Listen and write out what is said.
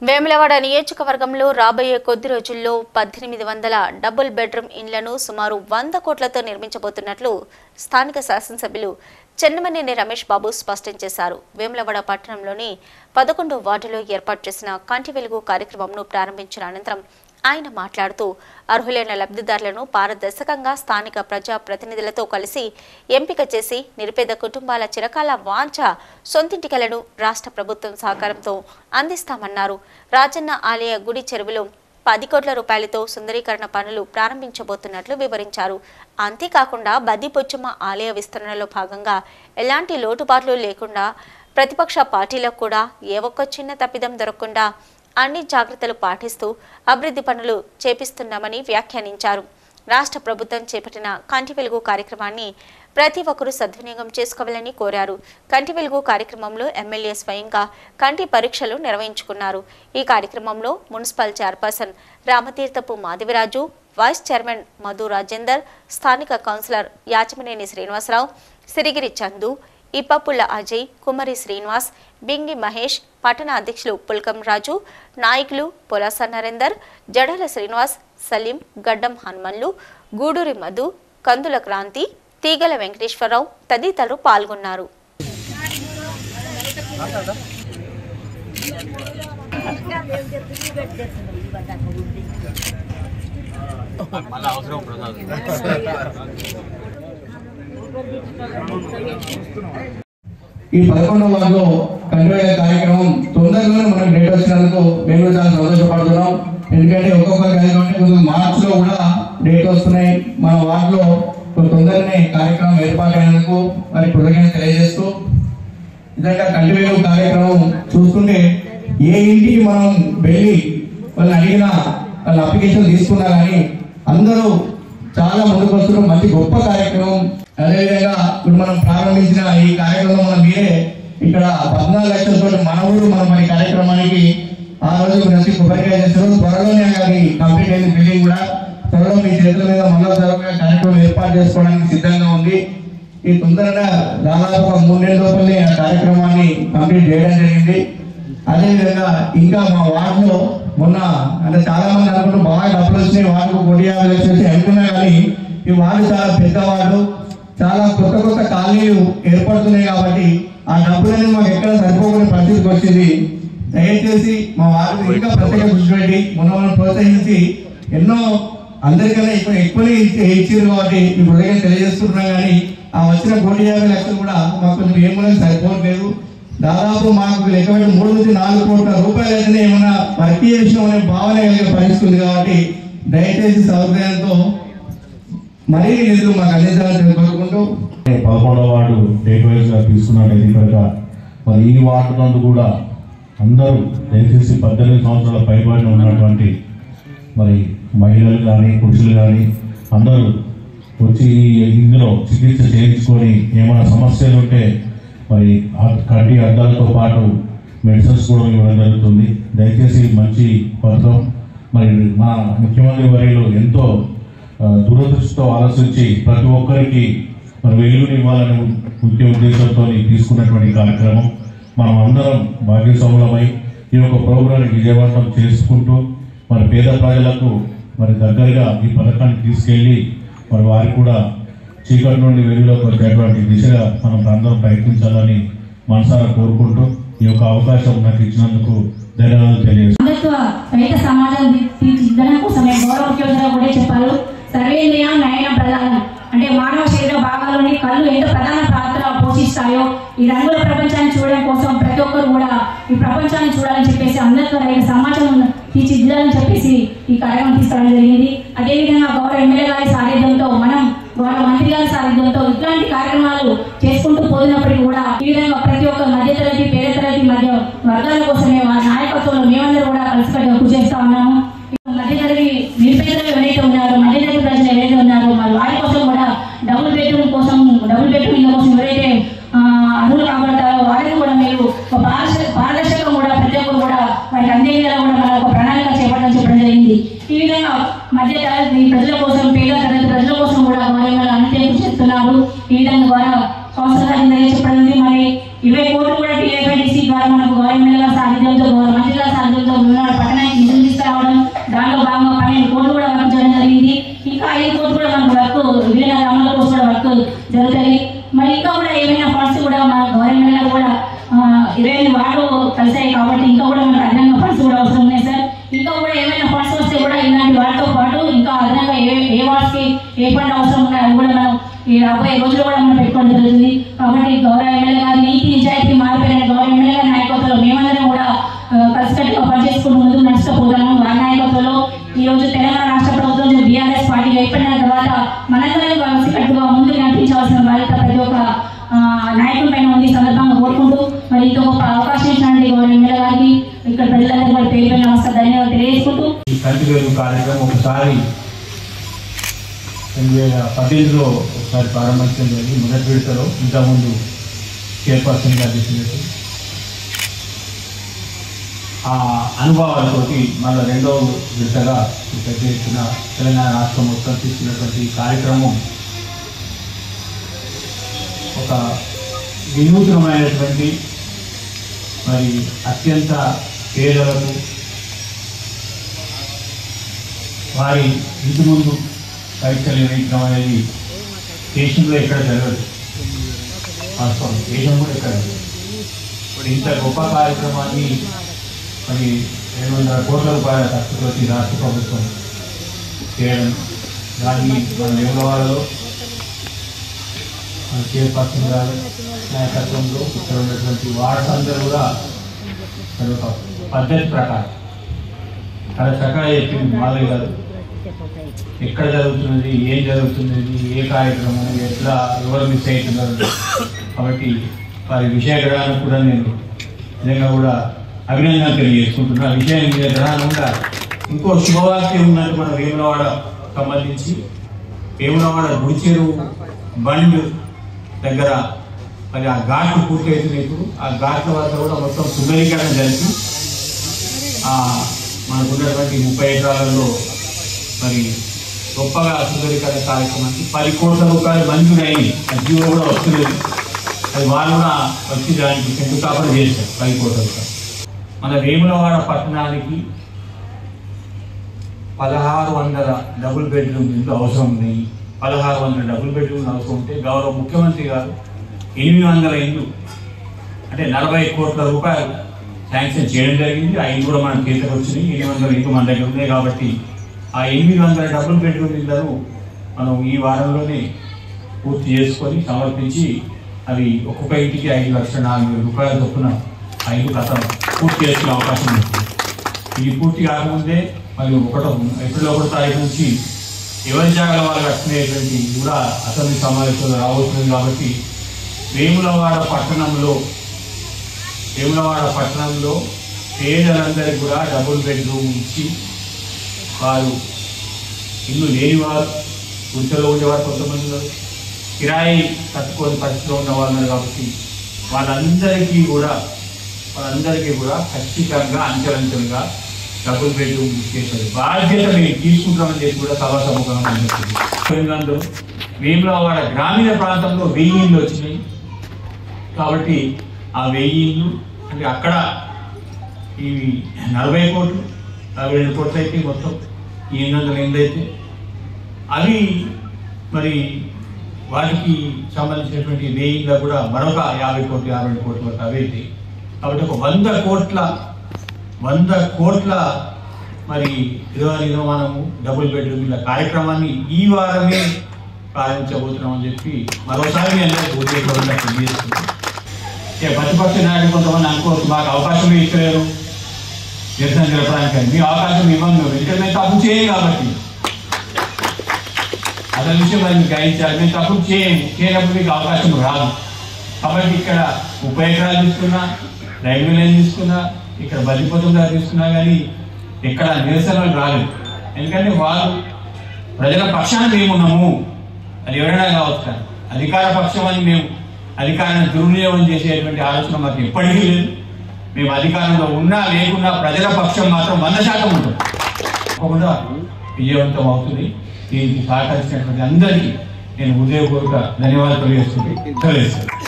వేములవాడ నియోజకవర్గంలో రాబోయే కొద్ది రోజుల్లో పద్దెనిమిది వందల డబుల్ బెడ్రూమ్ ఇండ్లను సుమారు వంద కోట్లతో నిర్మించబోతున్నట్లు స్థానిక శాసనసభ్యులు చెన్నమనేని రమేష్ బాబు స్పష్టం చేశారు వేములవాడ పట్టణంలోని పదకొండో వార్డులో ఏర్పాటు చేసిన కంటి వెలుగు కార్యక్రమంను ప్రారంభించిన అనంతరం ఆయన మాట్లాడుతూ అర్హులైన లబ్ధిదారులను పారదర్శకంగా స్థానిక ప్రజా ప్రతినిధులతో కలిసి ఎంపిక చేసి నిరుపేద కుటుంబాల చిరకాల వాంఛ సొంతింటికలను రాష్ట్ర ప్రభుత్వం సహకారంతో అందిస్తామన్నారు రాజన్న ఆలయ గుడి చెరువులో పది కోట్ల రూపాయలతో సుందరీకరణ పనులు ప్రారంభించబోతున్నట్లు వివరించారు అంతేకాకుండా బద్దిపొచ్చమ్మ ఆలయ విస్తరణలో భాగంగా ఎలాంటి లోటుపాట్లు లేకుండా ప్రతిపక్ష పార్టీలకు కూడా ఏ ఒక్క చిన్న తప్పిదం దొరకకుండా అన్ని జాగ్రత్తలు పాటిస్తూ అభివృద్ధి పనులు చేపిస్తున్నామని వ్యాఖ్యానించారు రాష్ట్ర ప్రభుత్వం చేపట్టిన కంటి వెలుగు కార్యక్రమాన్ని ప్రతి ఒక్కరూ సద్వినియోగం చేసుకోవాలని కోరారు కంటి వెలుగు కార్యక్రమంలో ఎమ్మెల్యే స్వయంగా కంటి పరీక్షలు నిర్వహించుకున్నారు ఈ కార్యక్రమంలో municipal chairperson Ramatheerthapu Madhaviraju vice chairman Madhu Rajender స్థానిక కౌన్సిలర్ యాచమనేని శ్రీనివాసరావు సిరిగిరి చందు ఇప్పపుల్ల అజయ్ కుమరి శ్రీనివాస్ బింగి మహేష్ పట్టణ అధ్యక్షులు పుల్కం రాజు నాయకులు పొలాస నరేందర్ జడల శ్రీనివాస్ సలీం గడ్డం హనుమన్లు గూడూరి మధు కందుల క్రాంతి తీగల వెంకటేశ్వరరావు తదితరులు పాల్గొన్నారు మళ్ళీ అవసరం ప్రసాద్ ఈ పదకొండవ వార్డులో కంటివేల కార్యక్రమం తొందరలోనే మనకు డేట్ వచ్చినందుకు మేము కూడా చాలా సంతోషపడుతున్నాం ఎందుకంటే ఒక్కొక్క గదిలో కొంచెం మార్చిలో కూడా డేట్ వస్తున్నాయి మన వార్డులో కొంచెం తొందరనే కార్యక్రమం ఏర్పాటైనందుకు మరి కృతజ్ఞత తెలియజేస్తూ నిజంగా కంటివేలు కార్యక్రమం చూస్తుంటే ఏ ఇంటికి మనం వెళ్ళి వాళ్ళని అడిగినా వాళ్ళ అప్లికేషన్ తీసుకున్నా కానీ అందరూ చాలా ముందుకు వస్తున్నారు మంచి గొప్ప కార్యక్రమం అదేవిధంగా ఇప్పుడు మనం ప్రారంభించిన ఈ కార్యక్రమం మనం మీరే ఇక్కడ పద్నాలుగు లక్షలతో మన ఊరు మనం ఈ కార్యక్రమానికి ఆ రోజు ప్రతి కొబ్బరికాయ చేస్తారు త్వరలోనే అది కంప్లీట్ అయింది బిల్డింగ్ కూడా త్వరలో మీ చేతుల మీద మళ్ళా జరగగా కార్యక్రమం ఏర్పాటు చేసుకోవడానికి సిద్ధంగా ఉంది ఈ తొందరగా దాదాపు ఒక మూడు నెలల లోపలే ఆ కార్యక్రమాన్ని కంప్లీట్ చేయడం జరిగింది అదేవిధంగా ఇంకా మా వార్డులో మొన్న అంటే చాలా మంది అనుకుంటూ బాగా డబ్బులు వచ్చినాయి వార్డుకు కోటి యాభై లక్షలు వచ్చి అనుకున్నా కానీ ఈ వార్డు చాలా పెద్ద వార్డు చాలా కొత్త కొత్త కాలనీలు ఏర్పడుతున్నాయి కాబట్టి ఆ డబ్బులన్నీ మాకు ఎక్కడ సరిపోకునే పరిస్థితికి వచ్చింది దయచేసి మా వార్డు ఇంకా ప్రత్యేక దృష్టి పెట్టి మొన్న మనం ప్రోత్సహించి ఎన్నో అందరికన్నా ఎక్కువ ఎక్కువనే ఇచ్చి- ఇచ్చారు కాబట్టి మీ హృదయం తెలియజేస్తున్నాం కానీ ఆ వచ్చిన కోటి యాభై లక్షలు కూడా మాకు కొంచెం ఏమైనా సరిపోవట్లేదు దాదాపు మాకు లెక్క పెట్టి మూడు నుంచి నాలుగు కోట్ల రూపాయలు అయితేనే ఏమైనా వర్క్ చేసిన అనే భావన కలిగే పరిస్థితి ఉంది కాబట్టి దయచేసి సౌకర్యంతో మరీ నిధులు మాకు అందించాలని కోరుకుంటూ పదకొండవ వార్డు డేట్ వైజ్ గా తీసుకున్నట్టయితే కనుక మరి ఈ వార్డు నందు కూడా అందరూ దయచేసి పద్దెనిమిది సంవత్సరాల పైబడిన ఉన్నటువంటి మరి మహిళలు కానీ పురుషులు కానీ అందరూ వచ్చి ఈ- ఇందులో చికిత్స చేయించుకొని ఏమైనా సమస్యలు ఉంటే మరి ఆ కంటి అద్దాలతో పాటు మెడిసిన్స్ కూడా ఇవ్వడం జరుగుతుంది దయచేసి మంచి పథకం మరి మా ముఖ్యమంత్రి వర్యులు ఎంతో ఆ, దురదృష్టితో ఆలోచించి ప్రతి ఒక్కరికి మరి వెలుగుని ఇవ్వాలనే ముఖ్య ఉద్దేశంతో తీసుకున్నటువంటి కార్యక్రమం మనం అందరం భాగ్యస్వాములమై ఈ యొక్క ప్రోగ్రాన్ని విజయవంతం చేసుకుంటూ మరి పేద ప్రజలకు మరి దగ్గరగా ఈ పథకాన్ని తీసుకెళ్లి మరి వారికి కూడా చీకటి నుండి వెలుగులోకి వచ్చేటువంటి దిశగా మనం అందరం ప్రయత్నించాలని మనసారా కోరుకుంటూ ఈ యొక్క అవకాశం నాకు ఇచ్చినందుకు ధన్యవాదాలు తెలియజేస్తాను అంబేద్కర్ రైత సమాజం తీర్చిదిద్దడం కోసమే గౌరవ ముఖ్యమంత్రి గారు కూడా చెప్పారు సర్వేంద్రియ నయన ప్రధానం అంటే మానవ శరీర భాగాల్లోని కళ్ళు ఎంత ప్రధాన పాత్ర పోషిస్తాయో ఈ రంగుల ప్రపంచాన్ని చూడడం కోసం ప్రతి ఒక్కరు కూడా ఈ ప్రపంచాన్ని చూడాలని చెప్పేసి అంబేద్కర్ రైతు సమాజం తీర్చిదిద్దాలని చెప్పేసి ఈ కార్యక్రమం తీసుకురావడం జరిగింది అదేవిధంగా గౌరవ ఎమ్మెల్యే గారి సారథ్యంతో మనం గౌరవ మంత్రి గారి సారథ్యంతో ఇట్లాంటి కార్యక్రమాలు చేసుకుంటూ పోతున్నప్పటికీ కూడా ఈ విధంగా ప్రతి ఒక్క మధ్యతరగతి పేద తరగతి మధ్య వర్గాల కోసమే వారి నాయకత్వంలో మేమందరూ కూడా కలిసికట్టుగా కృషి చేస్తా ఉన్నాము మధ్యతరగతి నిరుపేదలు ఎవరైతే ఉన్నారో మధ్యతరగతి ప్రజలు ఎవరైతే ఉన్నారో మరి వారి కోసం కూడా డబుల్ బెడ్రూమ్ కోసం డబుల్ బెడ్రూమ్ ఇళ్ళ కోసం ఎవరైతే ఆ, అర్హులు కాబడతారో వారిని కూడా మీరు ఒక పారదర్శక పారదర్శకం కూడా ప్రతి ఒక్కరు కూడా వారికి అందేలా కూడా మన ఒక ప్రణాళిక చేపట్టడం చెప్పడం జరిగింది ఈ విధంగా మధ్య తరగతి ప్రజల కోసం పేద తరగతి ప్రజల కోసం కూడా గవర్నమెంట్ అన్ని చేస్తున్నారు ఈ విధంగా ద్వారా సంస్థ చెప్పడం జరిగింది మరి ఇరవై కోట్లు కూడా టీఏపీడీసీ ద్వారా మనకు గవర్నమెంట్ గారి సాధించడంతో మంత్రి గారి సాధించడంతో ఏ ఫండ్ అవసరం ఉన్నాయో అవి కూడా మనం ఈ రాబోయే రోజుల్లో కూడా మనం పెట్టుకోవడం జరుగుతుంది కాబట్టి గౌరవ ఎమ్మెల్యే గారి నీతి నిజాయితీ మారిపోయిన గౌరవ ఎమ్మెల్యే గారి నాయకత్వంలో మేమందరం కూడా ఆ, కలిసికట్టుగా పనిచేసుకుంటూ ముందుకు నడుచుకుపోతాము వారి నాయకత్వంలో ఈ రోజు తెలంగాణ రాష్ట్ర ప్రభుత్వం బీఆర్ఎస్ పార్టీ ఏర్పడిన తర్వాత మనందరం కలిసికట్టుగా ముందుకు నడిపించవలసిన బాధ్యత ప్రతి ఒక్క ఆ, నాయకుల పైన ఉంది ఈ సందర్భంగా కోరుకుంటూ మరి ఇంత గొప్ప అవకాశం ఇచ్చినటువంటి గౌరవ ఎమ్మెల్యే గారికి ఇక్కడ ప్రజలందరూ కూడా పేరు పైన నమస్కారం ధన్యవాదాలు తెలియజేసుకుంటూ ఈ కంటి వెలుగు కార్యక్రమం ఒకసారి రెండు వేల పద్దెనిమిదిలో ఒకసారి ప్రారంభించడం జరిగింది మొదటి విడతలో ఇంతకుముందు చైర్పర్సన్ గారు చెప్పినట్టు ఆ అనుభవాలతోటి మళ్ళీ రెండవ విడతగా ఈ పెద్ద ఎత్తున తెలంగాణ రాష్ట్రం మొత్తం తీసుకున్నటువంటి ఈ కార్యక్రమం ఒక వినూత్నమైనటువంటి మరి అత్యంత పేదలకు వారి ఇంటి ముందు పరీక్షలు నిర్వహించడం అనేది దేశంలో ఎక్కడ జరగదు వాస్తవం దేశం కూడా ఎక్కడ జరగదు ఇప్పుడు ఇంత గొప్ప కార్యక్రమాన్ని మరి రెండు వందల కోట్ల రూపాయల ఖర్చుతోటి రాష్ట్ర ప్రభుత్వం చేయడం దాన్ని మన వేమవాడలో మన చైర్పర్సన్ గారు నాయకత్వంలో ఇక్కడ ఉన్నటువంటి వార్డ్స్ అందరూ కూడా మరి ఒక పద్ధతి ప్రకారం చాలా చక్కగా చెప్పింది మాధవి గారు ఎక్కడ జరుగుతున్నది ఏం జరుగుతున్నది ఏ కార్యక్రమం ఎట్లా ఎవరు మిస్ అవుతున్నారు కాబట్టి వారి విషయ గ్రహణం కూడా నేను నిజంగా కూడా అభినందన తెలియజేసుకుంటున్నా విషయం మీద గ్రహణం కూడా ఇంకో శుభవార్త ఉన్నట్టు మన వేములవాడ సంబంధించి వేములవాడ గుడిచేరు బండ్ దగ్గర మరి ఆ ఘాట్లు పూర్తి అవుతున్నాయి ఇప్పుడు ఆ ఘాట్ల వద్ద కూడా మొత్తం సుందరీకరణ జరిపి ఆ మనకున్నటువంటి ముప్పై ఎకరాలలో మరి గొప్పగా సుందరీకరణ కార్యక్రమానికి పది కోట్ల రూపాయలు మంజూరయ్యి ఆ జీవో కూడా వస్తులేదు అది వాళ్ళు కూడా వచ్చి దానికి శంకుస్థాపన చేశారు పది కోట్ల రూపాయలు మన వేములవాడ పట్టణానికి పదహారు వందల డబుల్ బెడ్రూమ్ ఇల్లు అవసరం ఉన్నాయి పదహారు వందల డబుల్ బెడ్రూమ్ అవసరం ఉంటే గౌరవ ముఖ్యమంత్రి గారు ఎనిమిది వందల ఇల్లు అంటే నలభై కోట్ల రూపాయలు శాంక్షన్ చేయడం జరిగింది ఆ ఇల్లు కూడా మన చేతికి వచ్చినాయి ఎనిమిది వందల ఇల్లు మన దగ్గర ఉన్నాయి కాబట్టి ఆ ఎనిమిది వందల డబుల్ బెడ్రూమ్ ఇళ్లను మనం ఈ వారంలోనే పూర్తి చేసుకొని సమర్పించి అవి ఒక్కొక్క ఇంటికి ఐదు లక్షల నాలుగు వేల రూపాయల చొప్పున ఆ ఇల్లు కథ పూర్తి చేసుకునే అవకాశం ఉంటుంది ఇది పూర్తి కాకముందే మరి ఒకటో ఏప్రిల్ ఒకటో తారీఖు నుంచి ఎవరి జాగాల వాళ్ళు కట్టుకునేటువంటి కూడా అసెంబ్లీ సమావేశంలో రాబోతుంది కాబట్టి వేములవాడ పట్టణంలో వేములవాడ పట్టణంలో పేదలందరికీ కూడా డబుల్ బెడ్రూమ్ ఇచ్చి వారు ఇల్లు లేనివారు గుడిసెలో ఉండేవారు కొంతమంది ఉన్నారు కిరాయి కట్టుకోని పరిస్థితిలో ఉన్న వాళ్ళు ఉన్నారు కాబట్టి వాళ్ళందరికీ కూడా వాళ్ళందరికీ కూడా ఖచ్చితంగా అంచెలంచెలుగా డబుల్ బెడ్రూమ్ ఇచ్చేసారు బాధ్యత మేము తీసుకుంటామని చెప్పి కూడా సభా సముఖంగా చెప్పింది తెలంగాణలో వేములవాడ గ్రామీణ ప్రాంతంలో వెయ్యి ఇళ్ళు వచ్చినాయి కాబట్టి ఆ వెయ్యి ఇళ్ళు అంటే అక్కడ ఇవి నలభై కోట్లు నలభై రెండు కోట్లు అయితే మొత్తం ఈ ఎనిమిది వందల ఎనిమిది అయితే అవి మరి వాటికి సంబంధించినటువంటి వెయ్యిలో కూడా మరొక యాభై కోట్లు యాభై రెండు కోట్ల వరకు అవైతే కాబట్టి ఒక వంద కోట్ల వంద కోట్ల మరి గృహ నిర్మాణము డబుల్ బెడ్రూమ్ ఇళ్ళ కార్యక్రమాన్ని ఈ వారమే ప్రారంభించబోతున్నామని చెప్పి మరోసారి మీ అందరికీ ఉద్యోగంగా తెలియజేస్తున్నాం ఇక ప్రతిపక్ష నాయకులు కొంతమంది అనుకోవచ్చు మాకు అవకాశం ఇచ్చలేరు నిరసన జరపడానికి అని. మీ అవకాశం ఇవ్వండి ఎందుకంటే మేము తప్పు చేయం కాబట్టి అసలు విషయం అది మీకు గ్రహించాలి మేము తప్పు చేయము చేయనప్పుడు మీకు అవకాశం రాదు కాబట్టి ఇక్కడ ముప్పై ఎకరాలు తీసుకున్నా రైల్వే లైన్ తీసుకున్నా ఇక్కడ బలిపోతుందా తీసుకున్నా కానీ ఇక్కడ నిరసనలు రాలేదు ఎందుకంటే వారు ప్రజల పక్షాన మేమున్నాము అది ఎవరైనా కావచ్చు కానీ అధికార పక్షం అని మేము అధికారాన్ని దుర్వినియోగం చేసేటువంటి ఆలోచన మాకు ఎప్పటికీ లేదు మేము అధికారంలో ఉన్నా లేకున్నా ప్రజల పక్షం మాత్రం వంద శాతం ఉంటుంది తప్పకుండా విజయవంతం అవుతుంది దీనికి సహకరించినటువంటి అందరికీ నేను హృదయపూర్వక ధన్యవాదాలు తెలియజేస్తుంది తెలియజేస్తాను